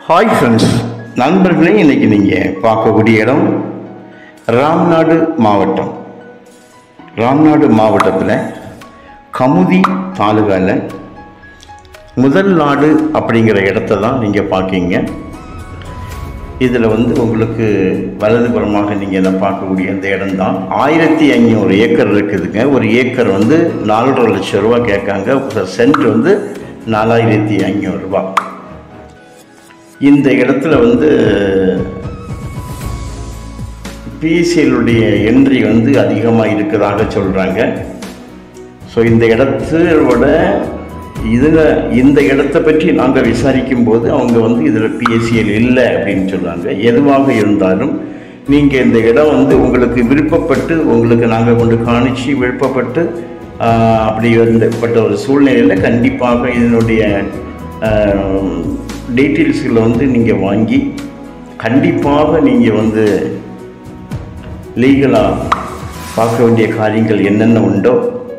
hi friends நண்பர்களே இன்னைக்கு நீங்கள் பார்க்கக்கூடிய இடம் ராம்நாடு மாவட்டம் ராம்நாடு மாவட்டத்தில் கமுதி தாலுகாவில் முதல் நாடு அப்படிங்கிற இடத்த தான் நீங்கள் பார்க்கீங்க இதில் வந்து உங்களுக்கு வலதுபுறமாக நீங்கள் இதை பார்க்கக்கூடிய இந்த இடம் தான் ஆயிரத்தி ஐநூறு ஏக்கர் இருக்குதுங்க ஒரு ஏக்கர் வந்து நாலரை லட்சம் ரூபா கேட்காங்க ஒரு சென்ட் வந்து நாலாயிரத்தி ஐநூறுரூவா இந்த இடத்துல வந்து பிஎஸ்சியலுடைய என்ட்ரி வந்து அதிகமாக இருக்கிறதாக சொல்கிறாங்க ஸோ இந்த இடத்தோட இதில் இந்த இடத்த பற்றி நாங்கள் விசாரிக்கும் போது அவங்க வந்து இதில் பிஎஸ்சிஎல் இல்லை அப்படின்னு சொல்கிறாங்க எதுவாக இருந்தாலும் நீங்கள் இந்த இடம் வந்து உங்களுக்கு விருப்பப்பட்டு உங்களுக்கு நாங்கள் கொண்டு காணிச்சு விருப்பப்பட்டு ஆஹ், அப்படி வந்துப்பட்ட ஒரு சூழ்நிலையில் கண்டிப்பாக இதனுடைய டீட்டெயில்ஸ்களை வந்து நீங்கள் வாங்கி கண்டிப்பாக நீங்கள் வந்து லீகலாக பார்க்க வேண்டிய காரியங்கள் என்னென்ன உண்டோ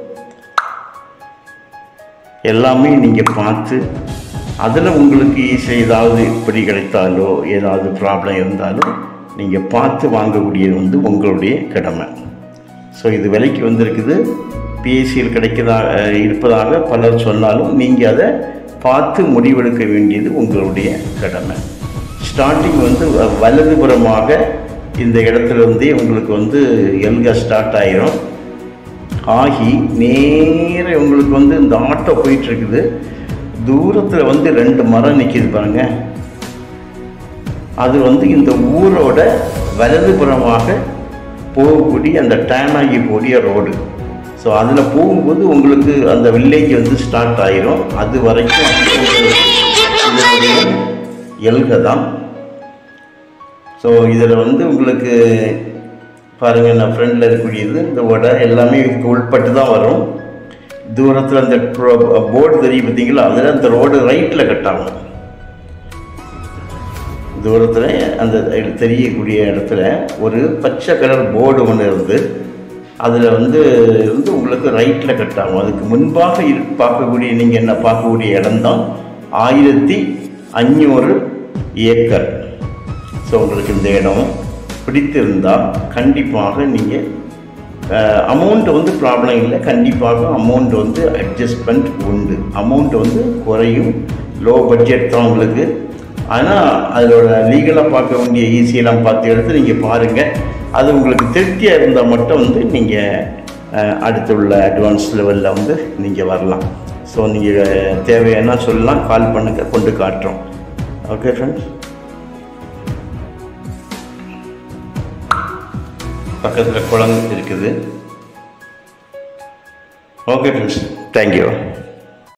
எல்லாமே நீங்கள் பார்த்து அதில் உங்களுக்கு ஈஸியாக ஏதாவது இப்படி கிடைத்தாலோ ஏதாவது ப்ராப்ளம் இருந்தாலும் நீங்கள் பார்த்து வாங்கக்கூடியது வந்து உங்களுடைய கடமை ஸோ இது விலைக்கு வந்திருக்குது பிஎஸ்சியில் கிடைக்கதா இருப்பதாக பலர் சொன்னாலும் நீங்கள் அதை பார்த்து முடிவெடுக்க வேண்டியது உங்களுடைய கடமை ஸ்டார்டிங் வந்து வ- வலதுபுறமாக இந்த இடத்துல இருந்தே உங்களுக்கு வந்து எல்கா ஸ்டார்ட் ஆயிரும் ஆகி நேர உங்களுக்கு வந்து இந்த ஆட்டோ போயிட்டு இருக்குது தூரத்தில் வந்து ரெண்டு மரம் நிற்கிது பாருங்க அது வந்து இந்த ஊரோட வலதுபுறமாக போகக்கூடிய அந்த டேன் ஆகி போடிய ரோடு ஸோ அதில் போகும்போது உங்களுக்கு அந்த வில்லேஜ் வந்து ஸ்டார்ட் ஆயிரும் அது வரைக்கும் இதனுடைய எல்கை தான் ஸோ இதில் வந்து உங்களுக்கு பாருங்கள் நான் ஃப்ரெண்டில் இருக்கக்கூடியது இந்த வடை எல்லாமே இதுக்கு உள்பட்டு தான் வரும் தூரத்தில் அந்த போர்டு தெரியும் பார்த்தீங்களா அதில் அந்த ரோடு ரைட்டில் கட்டாகும் தூரத்தில் அந்த இட- தெரியக்கூடிய இடத்துல ஒரு பச்சை கலர் போர்டு ஒன்று இருந்து அதில் வந்து இருந்து உங்களுக்கு ரைட்டில் கட்டாகும் அதுக்கு முன்பாக இரு பார்க்கக்கூடிய நீங்கள் என்ன பார்க்கக்கூடிய இடம்தான் ஆயிரத்தி அஞ்சூறு ஏக்கர் ஸோ உங்களுக்கு இந்த இடம் பிடித்திருந்தால் கண்டிப்பாக நீங்கள் அமௌண்ட் வந்து ப்ராப்ளம் இல்லை கண்டிப்பாக அமௌண்ட் வந்து அட்ஜஸ்ட்மெண்ட் உண்டு அமௌண்ட் வந்து குறையும் லோ பட்ஜெட் தான் உங்களுக்கு ஆனால் அதோட லீகலாக பார்க்க வேண்டிய ஈஸியெல்லாம் பார்த்து எடுத்து நீங்கள் பாருங்கள் அது உங்களுக்கு திருப்தியாக இருந்தால் மட்டும் வந்து நீங்கள் அடுத்து உள்ள அட்வான்ஸ் லெவலில் வந்து நீங்கள் வரலாம் ஸோ நீங்கள் தேவையான சொல்லலாம் கால் பண்ணுங்க கொண்டு காட்டுறோம் ஓகே ஃப்ரெண்ட்ஸ் பக்கத்தில் குளம் இருக்குது ஓகே ஃப்ரெண்ட்ஸ் தேங்க்யூ